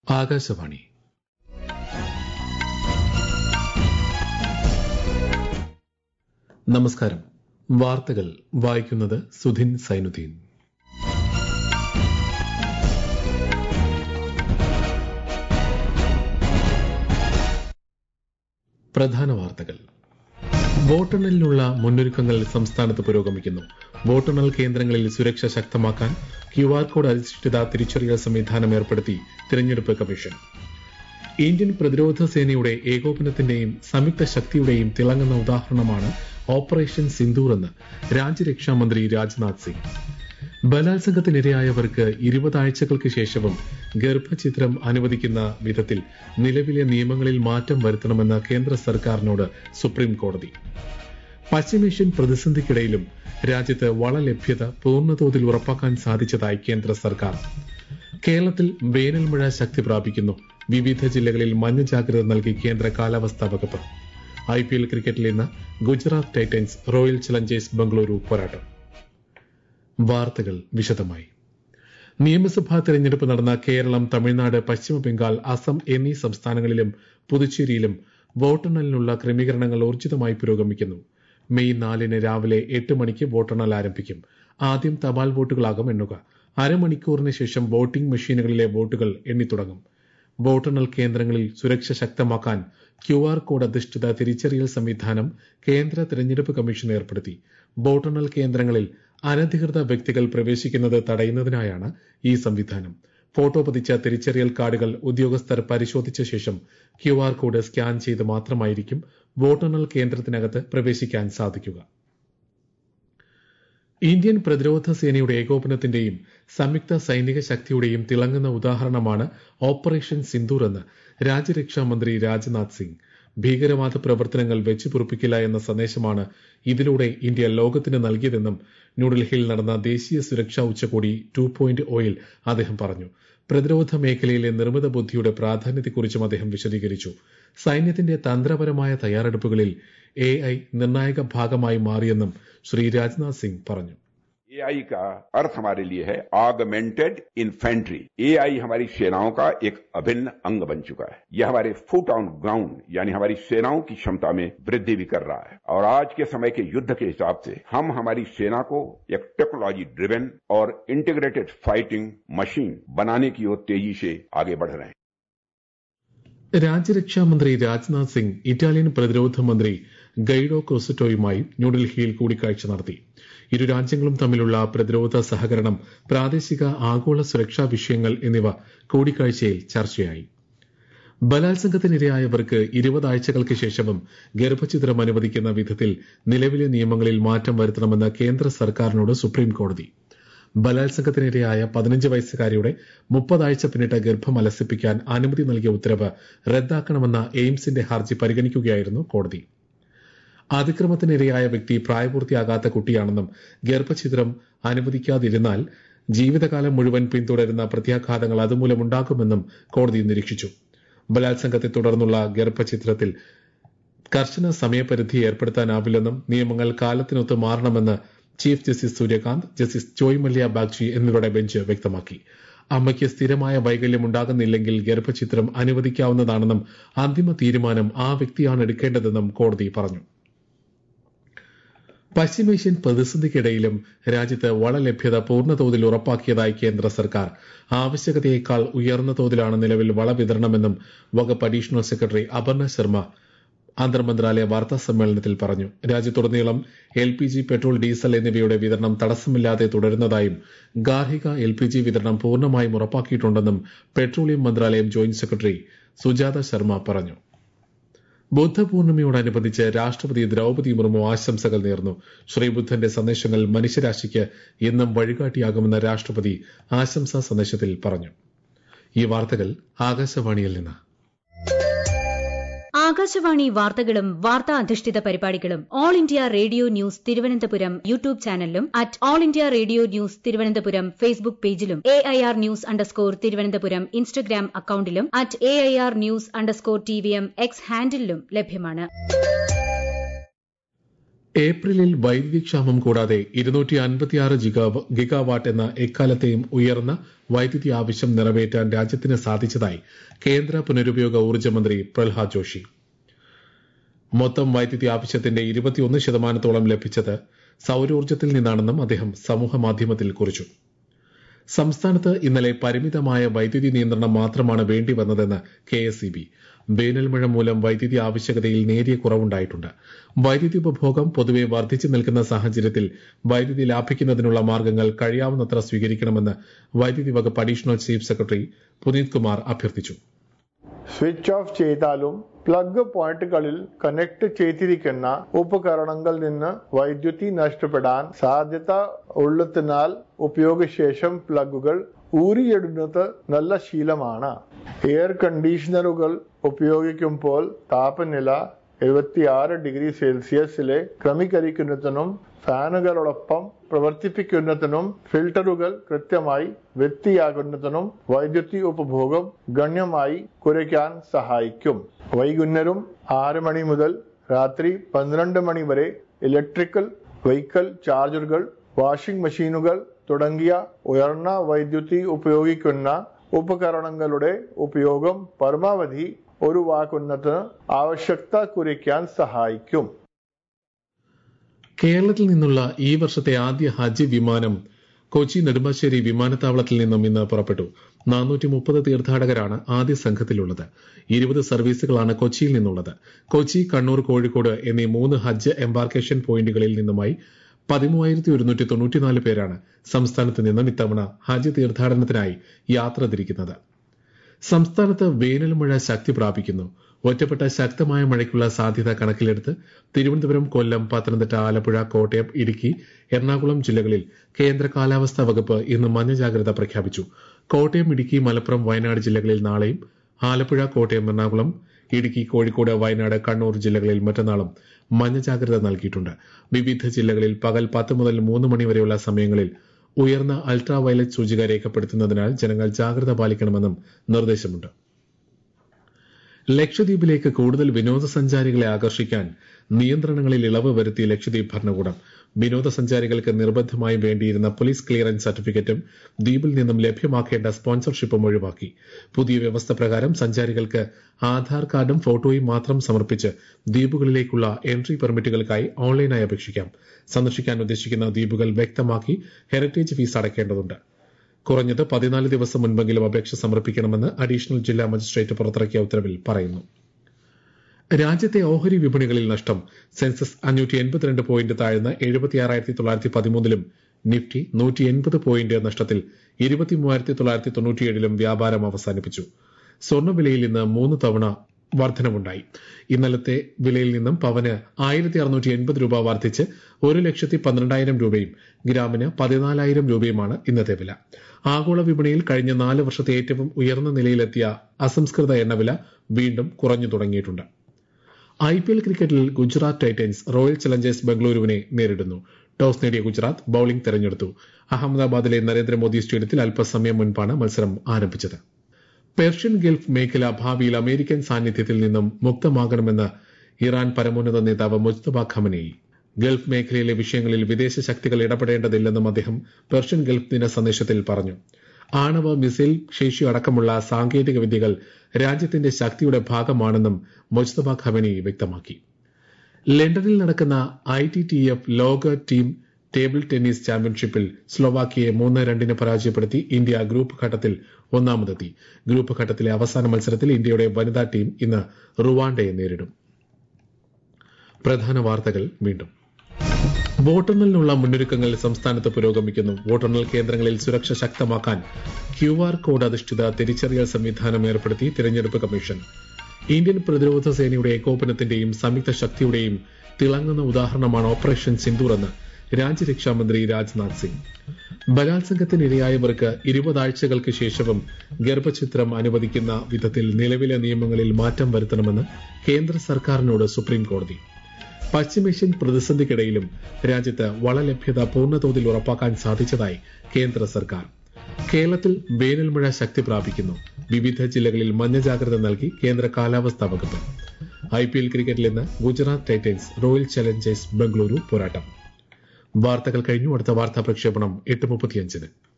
ആകാശവാണി നമസ്കാരം വാർത്തകൾ വായിക്കുന്നത് സുധിൻ സൈനുദ്ദീൻ പ്രധാന വാർത്തകൾ വോട്ടെണ്ണലിനുള്ള മുന്നൊരുക്കങ്ങൾ സംസ്ഥാനത്ത് പുരോഗമിക്കുന്നു വോട്ടെണ്ണൽ കേന്ദ്രങ്ങളിൽ സുരക്ഷ ശക്തമാക്കാൻ ക്യു ആർ കോഡ് അധിഷ്ഠിത തിരിച്ചറിയൽ സംവിധാനം ഏർപ്പെടുത്തി തിരഞ്ഞെടുപ്പ് കമ്മീഷൻ ഇന്ത്യൻ പ്രതിരോധ സേനയുടെ ഏകോപനത്തിന്റെയും സംയുക്ത ശക്തിയുടെയും തിളങ്ങുന്ന ഉദാഹരണമാണ് ഓപ്പറേഷൻ സിന്ദൂർ എന്ന് രാജ്യരക്ഷാമന്ത്രി രാജ്നാഥ് സിംഗ് ബലാത്സംഗത്തിനിരയായവർക്ക് ഇരുപതാഴ്ചകൾക്ക് ശേഷവും ഗർഭചിത്രം അനുവദിക്കുന്ന വിധത്തിൽ നിലവിലെ നിയമങ്ങളിൽ മാറ്റം വരുത്തണമെന്ന കേന്ദ്ര സർക്കാരിനോട് സുപ്രീം കോടതി പശ്ചിമേഷ്യൻ പ്രതിസന്ധിക്കിടയിലും രാജ്യത്ത് വളലഭ്യത പൂർണ്ണതോതിൽ ഉറപ്പാക്കാൻ സാധിച്ചതായി കേന്ദ്ര സർക്കാർ കേരളത്തിൽ വേനൽ മഴ ശക്തി പ്രാപിക്കുന്നു വിവിധ ജില്ലകളിൽ മഞ്ഞ ജാഗ്രത നൽകി കേന്ദ്ര കാലാവസ്ഥാ വകുപ്പ് ഐ പി എൽ ക്രിക്കറ്റിൽ ഇന്ന് Gujarat Titans Royal Challengers Bengaluru പോരാട്ടം വാർത്തകൾ വിശദമായി നിയമസഭാ തെരഞ്ഞെടുപ്പ് നടന്ന കേരളം തമിഴ്നാട് പശ്ചിമ ബംഗാൾ അസം എന്നീ സംസ്ഥാനങ്ങളിലും പുതുച്ചേരിയിലും വോട്ടെണ്ണലിനുള്ള ക്രമീകരണങ്ങൾ ഊർജിതമായി പുരോഗമിക്കുന്നു മെയ് നാലിന് രാവിലെ എട്ട് മണിക്ക് വോട്ടെണ്ണൽ ആരംഭിക്കും ആദ്യം തപാൽ വോട്ടുകളാകും എണ്ണുക അരമണിക്കൂറിന് ശേഷം വോട്ടിംഗ് മെഷീനുകളിലെ വോട്ടുകൾ എണ്ണിത്തുടങ്ങും വോട്ടെണ്ണൽ കേന്ദ്രങ്ങളിൽ സുരക്ഷ ശക്തമാക്കാൻ ക്യു ആർ കോഡ് അധിഷ്ഠിത തിരിച്ചറിയൽ സംവിധാനം കേന്ദ്ര തെരഞ്ഞെടുപ്പ് കമ്മീഷൻ ഏർപ്പെടുത്തി വോട്ടെണ്ണൽ കേന്ദ്രങ്ങളിൽ അനധികൃത വ്യക്തികൾ പ്രവേശിക്കുന്നത് തടയുന്നതിനായാണ് ഈ സംവിധാനം ഫോട്ടോ പതിച്ച തിരിച്ചറിയൽ കാർഡുകൾ ഉദ്യോഗസ്ഥർ പരിശോധിച്ച ശേഷം ക്യു ആർ കോഡ് സ്കാൻ ചെയ്ത് മാത്രമായിരിക്കും വോട്ടെണ്ണൽ കേന്ദ്രത്തിനകത്ത് പ്രവേശിക്കാൻ സാധിക്കുക ഇന്ത്യൻ പ്രതിരോധ സേനയുടെ ഏകോപനത്തിന്റെയും സംയുക്ത സൈനിക ശക്തിയുടെയും തിളങ്ങുന്ന ഉദാഹരണമാണ് ഓപ്പറേഷൻ സിന്ദൂർ എന്ന് രാജ്യരക്ഷാ മന്ത്രി രാജ്നാഥ് സിംഗ് ഭീകരവാദ പ്രവർത്തനങ്ങൾ വെച്ചുപൊറുപ്പിക്കില്ല എന്ന സന്ദേശമാണ് ഇതിലൂടെ ഇന്ത്യ ലോകത്തിന് നൽകിയതെന്നും ന്യൂഡൽഹിയിൽ നടന്ന ദേശീയ സുരക്ഷാ ഉച്ചകോടി ടു പോയിന്റ് ഒയിൽ അദ്ദേഹം പറഞ്ഞു പ്രതിരോധ മേഖലയിലെ നിർമ്മിത ബുദ്ധിയുടെ പ്രാധാന്യത്തെക്കുറിച്ചും അദ്ദേഹം വിശദീകരിച്ചു സൈന്യത്തിന്റെ തന്ത്രപരമായ തയ്യാറെടുപ്പുകളിൽ എ ഐ നിർണായക ഭാഗമായി മാറിയെന്നും ശ്രീ രാജ്നാഥ് സിംഗ് പറഞ്ഞു एआई का अर्थ हमारे लिए है ऑगमेंटेड इन्फेंट्री एआई हमारी सेनाओं का एक अभिन्न अंग बन चुका है यह हमारे फुट ऑन ग्राउंड यानी हमारी सेनाओं की क्षमता में वृद्धि भी कर रहा है और आज के समय के युद्ध के हिसाब से हम हमारी सेना को एक टेक्नोलॉजी ड्रिवन और इंटीग्रेटेड फाइटिंग मशीन बनाने की ओर तेजी से आगे बढ़ रहे हैं രാജ്യരക്ഷാമന്ത്രി രാജ്നാഥ് സിംഗ് ഇറ്റാലിയൻ പ്രതിരോധ മന്ത്രി ഗൈഡോ ക്രോസറ്റോയുമായി ന്യൂഡൽഹിയിൽ കൂടിക്കാഴ്ച നടത്തി ഇരു രാജ്യങ്ങളും തമ്മിലുള്ള പ്രതിരോധ സഹകരണം പ്രാദേശിക ആഗോള സുരക്ഷാ വിഷയങ്ങൾ എന്നിവ കൂടിക്കാഴ്ചയിൽ ചർച്ചയായി ബലാത്സംഗത്തിനിരയായവർക്ക് ഇരുപതാഴ്ചകൾക്ക് ശേഷവും ഗർഭചിത്രം അനുവദിക്കുന്ന വിധത്തിൽ നിലവിലെ നിയമങ്ങളിൽ മാറ്റം വരുത്തണമെന്ന് കേന്ദ്ര സർക്കാരിനോട് സുപ്രീം കോടതി ബലാത്സംഗത്തിനിരയായ പതിനഞ്ച് വയസ്സുകാരിയുടെ മുപ്പതാഴ്ച പിന്നിട്ട ഗർഭം അലസിപ്പിക്കാൻ അനുമതി നൽകിയ ഉത്തരവ് റദ്ദാക്കണമെന്ന എയിംസിന്റെ ഹർജി പരിഗണിക്കുകയായിരുന്നു കോടതി അതിക്രമത്തിനിരയായ വ്യക്തി പ്രായപൂർത്തിയാകാത്ത കുട്ടിയാണെന്നും ഗർഭഛിദ്രം അനുവദിക്കാതിരുന്നാൽ ജീവിതകാലം മുഴുവൻ പിന്തുടരുന്ന പ്രത്യാഘാതങ്ങൾ അതുമൂലമുണ്ടാകുമെന്നും കോടതി നിരീക്ഷിച്ചു ബലാത്സംഗത്തെ തുടർന്നുള്ള ഗർഭഛിദ്രത്തിൽ കർശന സമയപരിധി ഏർപ്പെടുത്താനാവില്ലെന്നും നിയമങ്ങൾ കാലത്തിനൊത്ത് മാറണമെന്ന് chief justice Suryakant justice Joy Mallya Bagchi എന്നിവരുടെ ബെഞ്ച് വ്യക്തമാക്കി അമ്മയ്ക്ക് സ്ഥിരമായ വൈകല്യം ഉണ്ടാകുന്നില്ലെങ്കിൽ ഗർഭചിത്രം അനുവദിക്കാവുന്നതാണെന്നും അന്തിമ തീരുമാനം ആ വ്യക്തിയാണ് എടുക്കേണ്ടതെന്നും കോടതി പറഞ്ഞു പശ്ചിമേഷ്യൻ പ്രതിസന്ധിക്കിടയിലും രാജ്യത്ത് വളലഭ്യത പൂർണ്ണതോതിൽ ഉറപ്പാക്കിയതായി കേന്ദ്ര സർക്കാർ ആവശ്യകതയേക്കാൾ ഉയർന്ന തോതിലാണ് നിലവിൽ വള വിതരണമെന്നും വകുപ്പ് അഡീഷണൽ സെക്രട്ടറി അപർണ ശർമ്മ അന്തർമന്ത്രാലയ വാർത്താ സമ്മേളനത്തിൽ പറഞ്ഞു രാജ്യത്തുടനീളം L P G petrol diesel എന്നിവയുടെ വിതരണം തടസ്സമില്ലാതെ തുടരുന്നതായും ഗാർഹിക എൽ പി ജി വിതരണം പൂർണ്ണമായും ഉറപ്പാക്കിയിട്ടുണ്ടെന്നും പെട്രോളിയം മന്ത്രാലയം ജോയിന്റ് സെക്രട്ടറി സുജാത ശർമ്മ പറഞ്ഞു ബുദ്ധപൂർണിമയോടനുബന്ധിച്ച് രാഷ്ട്രപതി ദ്രൌപതി മുർമു ആശംസകൾ നേർന്നു ശ്രീബുദ്ധന്റെ സന്ദേശങ്ങൾ മനുഷ്യരാശിക്ക് എന്നും വഴികാട്ടിയാകുമെന്ന് രാഷ്ട്രപതി ആശംസാ സന്ദേശത്തിൽ പറഞ്ഞു ഈ വാർത്തകൾ ആകാശവാണിയിൽ നിന്ന് ആകാശവാണി വാർത്തകളും വാർത്താ അധിഷ്ഠിത പരിപാടികളും All India Radio News Thiruvananthapuram YouTube ചാനലിലും at All India Radio News Thiruvananthapuram Facebook പേജിലും A I R news underscore Thiruvananthapuram Instagram അക്കൌണ്ടിലും at A I R news underscore T V M X ഹാൻഡിലും ലഭ്യമാണ് ഏപ്രിലിൽ വൈദ്യുതി ക്ഷാമം കൂടാതെ ഇരുന്നൂറ്റി അൻപത്തിയാറ് ഗിഗാവാട്ട് എന്ന എക്കാലത്തെയും ഉയർന്ന വൈദ്യുതി ആവശ്യം നിറവേറ്റാൻ രാജ്യത്തിന് സാധിച്ചതായി കേന്ദ്ര പുനരുപയോഗ ഊർജ്ജ മന്ത്രി പ്രഹ്ലാദ് ജോഷി മൊത്തം വൈദ്യുതി ആവശ്യത്തിന്റെ ഇരുപത്തിയൊന്ന് ശതമാനത്തോളം ലഭിച്ചത് സൌരോർജ്ജത്തിൽ നിന്നാണെന്നും അദ്ദേഹം സമൂഹമാധ്യമത്തിൽ കുറിച്ചു സംസ്ഥാനത്ത് ഇന്നലെ പരിമിതമായ വൈദ്യുതി നിയന്ത്രണം മാത്രമാണ് വേണ്ടി വന്നതെന്ന് കെ എസ് ഇ ബി വേനൽമഴ മൂലം വൈദ്യുതി ആവശ്യകതയിൽ നേരിയ കുറവുണ്ടായിട്ടുണ്ട് വൈദ്യുതി ഉപഭോഗം പൊതുവെ വർദ്ധിച്ചു നിൽക്കുന്ന സാഹചര്യത്തിൽ വൈദ്യുതി ലാഭിക്കുന്നതിനുള്ള മാർഗ്ഗങ്ങൾ കഴിയാവുന്നത്ര സ്വീകരിക്കണമെന്ന് വൈദ്യുതി വകുപ്പ് additional chief secretary Puneet Kumar അഭ്യർത്ഥിച്ചു സ്വിച്ച് ഓഫ് ചെയ്താലും പ്ലഗ് പോയിന്റുകളിൽ കണക്ട് ചെയ്തിരിക്കുന്ന ഉപകരണങ്ങളിൽ നിന്ന് വൈദ്യുതി നഷ്ടപ്പെടാൻ സാധ്യത ഉള്ളതിനാൽ ഉപയോഗശേഷം പ്ലഗുകൾ ഊരിയിടുന്നത് നല്ല ശീലമാണ് എയർ കണ്ടീഷണറുകൾ ഉപയോഗിക്കുമ്പോൾ താപനില എഴുപത്തിയാറ് ഡിഗ്രി സെൽഷ്യസിലെ ക്രമീകരിക്കുന്നതിനും ഫാനുകളോടൊപ്പം പ്രവർത്തിപ്പിക്കുന്നതിനും ഫിൽട്ടറുകൾ കൃത്യമായി വൃത്തിയാകുന്നതിനും വൈദ്യുതി ഉപഭോഗം ഗണ്യമായി കുറയ്ക്കാൻ സഹായിക്കും വൈകുന്നേരം ആറ് മണി മുതൽ രാത്രി പന്ത്രണ്ട് മണി വരെ ഇലക്ട്രിക്കൽ വെഹിക്കിൾ ചാർജറുകൾ വാഷിംഗ് മെഷീനുകൾ തുടങ്ങിയ ഉയർന്ന വൈദ്യുതി ഉപയോഗിക്കുന്ന ഉപകരണങ്ങളുടെ ഉപയോഗം പരമാവധി ഒഴിവാക്കുന്നതിന് ആവശ്യകത കുറയ്ക്കാൻ സഹായിക്കും കേരളത്തിൽ നിന്നുള്ള ഈ വർഷത്തെ ആദ്യ ഹജ്ജ് വിമാനം കൊച്ചി നെടുമ്പാശ്ശേരി വിമാനത്താവളത്തിൽ നിന്നും ഇന്ന് പുറപ്പെട്ടു നാനൂറ്റി മുപ്പത് തീർത്ഥാടകരാണ് ആദ്യ സംഘത്തിലുള്ളത് ഇരുപത് സർവീസുകളാണ് കൊച്ചിയിൽ നിന്നുള്ളത് കൊച്ചി കണ്ണൂർ കോഴിക്കോട് എന്നീ മൂന്ന് ഹജ്ജ് എംബാർക്കേഷൻ പോയിന്റുകളിൽ നിന്നുമായി പതിമൂവായിരത്തി ഒരുന്നൂറ്റി തൊണ്ണൂറ്റിനാല് പേരാണ് സംസ്ഥാനത്ത് നിന്നും ഇത്തവണ ഹജ്ജ് തീർത്ഥാടനത്തിനായി യാത്ര തിരിക്കുന്നത് സംസ്ഥാനത്ത് വേനൽമഴ ശക്തി പ്രാപിക്കുന്നു ഒറ്റപ്പെട്ട ശക്തമായ മഴയ്ക്കുള്ള സാധ്യത കണക്കിലെടുത്ത് തിരുവനന്തപുരം കൊല്ലം പത്തനംതിട്ട ആലപ്പുഴ കോട്ടയം ഇടുക്കി എറണാകുളം ജില്ലകളിൽ കേന്ദ്ര കാലാവസ്ഥാ വകുപ്പ് ഇന്ന് മഞ്ഞ ജാഗ്രത പ്രഖ്യാപിച്ചു കോട്ടയം ഇടുക്കി മലപ്പുറം വയനാട് ജില്ലകളിൽ നാളെയും ആലപ്പുഴ കോട്ടയം എറണാകുളം ഇടുക്കി കോഴിക്കോട് വയനാട് കണ്ണൂർ ജില്ലകളിൽ മറ്റന്നാളും മഞ്ഞ ജാഗ്രത നൽകിയിട്ടുണ്ട് വിവിധ ജില്ലകളിൽ പകൽ പത്ത് മുതൽ മൂന്ന് മണി വരെയുള്ള സമയങ്ങളിൽ ഉയർന്ന അൾട്രാ വയലറ്റ് സൂചിക രേഖപ്പെടുത്തുന്നതിനാൽ ജനങ്ങൾ ജാഗ്രത പാലിക്കണമെന്നും നിർദ്ദേശമുണ്ട് ലക്ഷദ്വീപിലേക്ക് കൂടുതൽ വിനോദസഞ്ചാരികളെ ആകർഷിക്കാൻ നിയന്ത്രണങ്ങളിൽ ഇളവ് വരുത്തി ലക്ഷദ്വീപ് ഭരണകൂടം വിനോദസഞ്ചാരികൾക്ക് നിർബന്ധമായും വേണ്ടിയിരുന്ന പോലീസ് ക്ലിയറൻസ് സർട്ടിഫിക്കറ്റും ദ്വീപിൽ നിന്നും ലഭ്യമാക്കേണ്ട സ്പോൺസർഷിപ്പും ഒഴിവാക്കി പുതിയ വ്യവസ്ഥ പ്രകാരം സഞ്ചാരികൾക്ക് ആധാർ കാർഡും ഫോട്ടോയും മാത്രം സമർപ്പിച്ച് ദ്വീപുകളിലേക്കുള്ള എൻട്രി പെർമിറ്റുകൾക്കായി ഓൺലൈനായി അപേക്ഷിക്കാം സന്ദർശിക്കാൻ ഉദ്ദേശിക്കുന്ന ദ്വീപുകൾ വ്യക്തമാക്കി ഹെറിറ്റേജ് ഫീസ് അടയ്ക്കേണ്ടതുണ്ട് കുറഞ്ഞത് പതിനാല് ദിവസം മുൻപെങ്കിലും അപേക്ഷ സമർപ്പിക്കണമെന്ന് അഡീഷണൽ ജില്ലാ മജിസ്ട്രേറ്റ് പുറത്തിറക്കിയ ഉത്തരവിൽ പറയുന്നു രാജ്യത്തെ ഓഹരി വിപണികളിൽ നഷ്ടം സെൻസസ് അഞ്ഞൂറ്റി എൺപത്തിരണ്ട് പോയിന്റ് താഴ്ന്ന് എഴുപത്തിയാറായിരത്തി തൊള്ളായിരത്തി പതിമൂന്നിലും നിഫ്റ്റി നൂറ്റി എൺപത് പോയിന്റ് നഷ്ടത്തിൽ ഇരുപത്തി മൂവായിരത്തി തൊള്ളായിരത്തി തൊണ്ണൂറ്റിയേഴിലും വ്യാപാരം അവസാനിപ്പിച്ചു സ്വർണ്ണവിലയിൽ ഇന്ന് മൂന്ന് തവണ വർധനവുണ്ടായി ഇന്നലത്തെ വിലയിൽ നിന്നും പവന് ആയിരത്തി അറുന്നൂറ്റി എൺപത് രൂപ വർദ്ധിച്ച് ഒരു ലക്ഷത്തി പന്ത്രണ്ടായിരം രൂപയും ഗ്രാമിന് പതിനാലായിരം രൂപയുമാണ് ഇന്നത്തെ വില ആഗോള വിപണിയിൽ കഴിഞ്ഞ നാല് വർഷത്തെ ഏറ്റവും ഉയർന്ന നിലയിലെത്തിയ അസംസ്കൃത എണ്ണവില വീണ്ടും കുറഞ്ഞു തുടങ്ങിയിട്ടുണ്ട് ഐ പി എൽ ക്രിക്കറ്റിൽ ഗുജറാത്ത് ടൈറ്റൻസ് റോയൽ ചലഞ്ചേഴ്സ് ബംഗളൂരുവിനെ നേരിടുന്നു ടോസ് നേടിയ ഗുജറാത്ത് ബൌളിംഗ് തെരഞ്ഞെടുത്തു അഹമ്മദാബാദിലെ നരേന്ദ്രമോദി സ്റ്റേഡിയത്തിൽ അല്പസമയം മുൻപാണ് മത്സരം ആരംഭിച്ചത് പെർഷ്യൻ ഗൾഫ് മേഖല ഭാവിയിൽ അമേരിക്കൻ സാന്നിധ്യത്തിൽ നിന്നും മുക്തമാകണമെന്ന് ഇറാൻ പരമോന്നത നേതാവ് മുസ്തഫ ഖമനേയി ഗൾഫ് മേഖലയിലെ വിഷയങ്ങളിൽ വിദേശ ശക്തികൾ ഇടപെടേണ്ടതില്ലെന്നും അദ്ദേഹം പെർഷ്യൻ ഗൾഫ് ദിന സന്ദേശത്തിൽ പറഞ്ഞു ആണവ മിസൈൽ ശേഷി അടക്കമുള്ള സാങ്കേതിക വിദ്യകൾ രാജ്യത്തിന്റെ ശക്തിയുടെ ഭാഗമാണെന്നും മുസ്തഫ ഖമനി വ്യക്തമാക്കി ലണ്ടനിൽ നടക്കുന്ന ഐ ടി ടി എഫ് ലോക ടീം ടേബിൾ ടെന്നീസ് ചാമ്പ്യൻഷിപ്പിൽ സ്ലോവാക്കിയെ മൂന്ന് രണ്ടിന് പരാജയപ്പെടുത്തി ഇന്ത്യ ഗ്രൂപ്പ് ഘട്ടത്തിൽ ഒന്നാമതെത്തി ഗ്രൂപ്പ് ഘട്ടത്തിലെ അവസാന മത്സരത്തിൽ ഇന്ത്യയുടെ വനിതാ ടീം ഇന്ന് റുവാണ്ടയെ നേരിടും പ്രധാന വാർത്തകൾ വീണ്ടും വോട്ടെണ്ണലിനുള്ള മുന്നൊരുക്കങ്ങൾ സംസ്ഥാനത്ത് പുരോഗമിക്കുന്നു വോട്ടെണ്ണൽ കേന്ദ്രങ്ങളിൽ സുരക്ഷ ശക്തമാക്കാൻ ക്യു ആർ കോഡ് അധിഷ്ഠിത തിരിച്ചറിയൽ സംവിധാനം ഏർപ്പെടുത്തി തിരഞ്ഞെടുപ്പ് കമ്മീഷൻ ഇന്ത്യൻ പ്രതിരോധ സേനയുടെ ഏകോപനത്തിന്റെയും സംയുക്ത ശക്തിയുടെയും തിളങ്ങുന്ന ഉദാഹരണമാണ് ഓപ്പറേഷൻ സിന്ദൂർ എന്ന് രാജ്യരക്ഷാമന്ത്രി രാജ്നാഥ് സിംഗ് ബലാത്സംഗത്തിനിരയായവർക്ക് ഇരുപതാഴ്ചകൾക്ക് ശേഷവും ഗർഭചിത്രം അനുവദിക്കുന്ന വിധത്തിൽ നിലവിലെ നിയമങ്ങളിൽ മാറ്റം വരുത്തണമെന്ന് കേന്ദ്ര സർക്കാരിനോട് സുപ്രീം കോടതി പശ്ചിമേഷ്യൻ പ്രതിസന്ധിക്കിടയിലും രാജ്യത്ത് വളലഭ്യത പൂർണ്ണതോതിൽ ഉറപ്പാക്കാൻ സാധിച്ചതായി കേന്ദ്ര സർക്കാർ കേരളത്തിൽ വേനൽമഴ ശക്തി പ്രാപിക്കുന്നു വിവിധ ജില്ലകളിൽ മഞ്ഞ ജാഗ്രത നൽകി കേന്ദ്ര കാലാവസ്ഥാ വകുപ്പ് ഐ പി എൽ ക്രിക്കറ്റിൽ ഇന്ന് Gujarat Titans Royal Challengers Bengaluru പോരാട്ടം വാർത്തകൾ കഴിഞ്ഞു അടുത്ത വാർത്താ പ്രക്ഷേപണം എട്ട് മുപ്പത്തിയഞ്ചിന്